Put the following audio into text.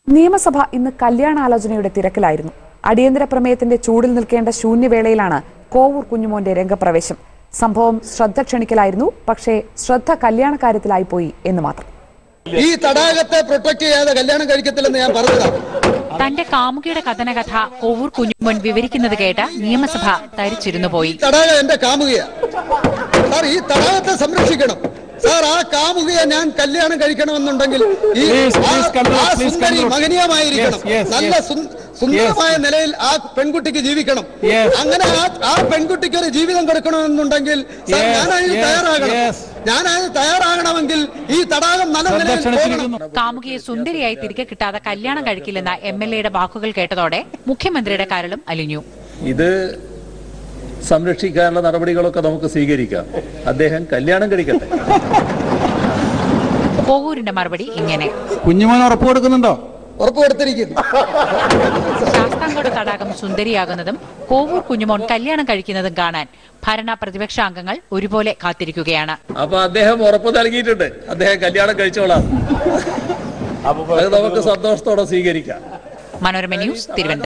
നിയമസഭ ഇന്ന് കല്യാണാലോചനയുടെ തിരക്കിലായിരുന്നു അടിയന്തര പ്രമേയത്തിന്റെ ചൂടിൽ നിൽക്കേണ്ട ശൂന്യവേളയിലാണ് കോവൂർ കുഞ്ഞുമോന്റെ രംഗപ്രവേശം സംഭവം ശ്രദ്ധ ക്ഷണിക്കലായിരുന്നു പക്ഷേ ശ്രദ്ധ കല്യാണക്കാര്യത്തിലായി പോയി എന്ന് മാത്രം ഈ തടാകത്തെ പ്രൊട്ടക്ട് ചെയ്യാതെ കല്യാണം കഴിക്കത്തില്ലെന്ന് ഞാൻ പറഞ്ഞതാണ് തന്റെ കാമുകിയുടെ കഥനകഥ കോവൂർ കുഞ്ഞുമോൻ വിവരിക്കുന്നത് കേട്ട് നിയമസഭ തരിച്ചിരുന്നു പോയി ഈ തടാകം എന്റെ കാമുകയാ സാർ ഈ തടാകത്തെ സംരക്ഷിക്കണം സാർ ആ കാമുകയെ ഞാൻ കല്യാണം കഴിക്കണമെന്നുണ്ടെങ്കിൽ ഈ Please, ആ- please conclude, ആ please Sundari conclude. മഹനീയമായിരിക്കണം Yes, yes, നല്ല yes. സുന്ദ- സുന്ദരമായ നിലയിൽ ആ പെൺകുട്ടിക്ക് ജീവിക്കണം Yes. അങ്ങനെ ആ ആ പെൺകുട്ടിക്ക് ഒരു ജീവിതം കൊടുക്കണമെന്നുണ്ടെങ്കിൽ സാർ Yes, ഞാനതിന് yes, തയ്യാറാകണം yes. ഞാനതിന് തയ്യാറാകണമെങ്കിൽ ഈ തടാകം നല്ല ശ്രദ്ധ നിലയിൽ പോകണം ക്ഷണിച്ചിരിക്കുന്നു കാമുകിയെ സുന്ദരിയായി തിരികെ കിട്ടാതെ കല്യാണം കഴിക്കില്ലെന്ന എം എൽ എയുടെ വാക്കുകൾ കേട്ടതോടെ മുഖ്യമന്ത്രിയുടെ കരളും അലിഞ്ഞു ഇത് സംരക്ഷിക്കാനുള്ള നടപടികളൊക്കെ നമുക്ക് സ്വീകരിക്കാം അദ്ദേഹം കല്യാണം കഴിക്കട്ടെ കോവൂരിന്റെ മറുപടി ഇങ്ങനെ കുഞ്ഞുമോൻ ഉറപ്പ് കൊടുക്കുന്നുണ്ടോ ഉറപ്പ് കൊടുത്തിരിക്കുന്നു ശാസ്താംകോട്ട തടാകം സുന്ദരിയാകുന്നതും കോവൂർ കുഞ്ഞുമോൻ കല്യാണം കഴിക്കുന്നതും കാണാൻ ഭരണ പ്രതിപക്ഷ അംഗങ്ങൾ ഒരുപോലെ കാത്തിരിക്കുകയാണ് അപ്പൊ അദ്ദേഹം ഉറപ്പ് നൽകിയിട്ടുണ്ട് അദ്ദേഹം കല്യാണം കഴിച്ചോളാം അത് നമുക്ക് സന്തോഷത്തോടെ സ്വീകരിക്കാം മനോരമ ന്യൂസ് തിരുവനന്തപുരം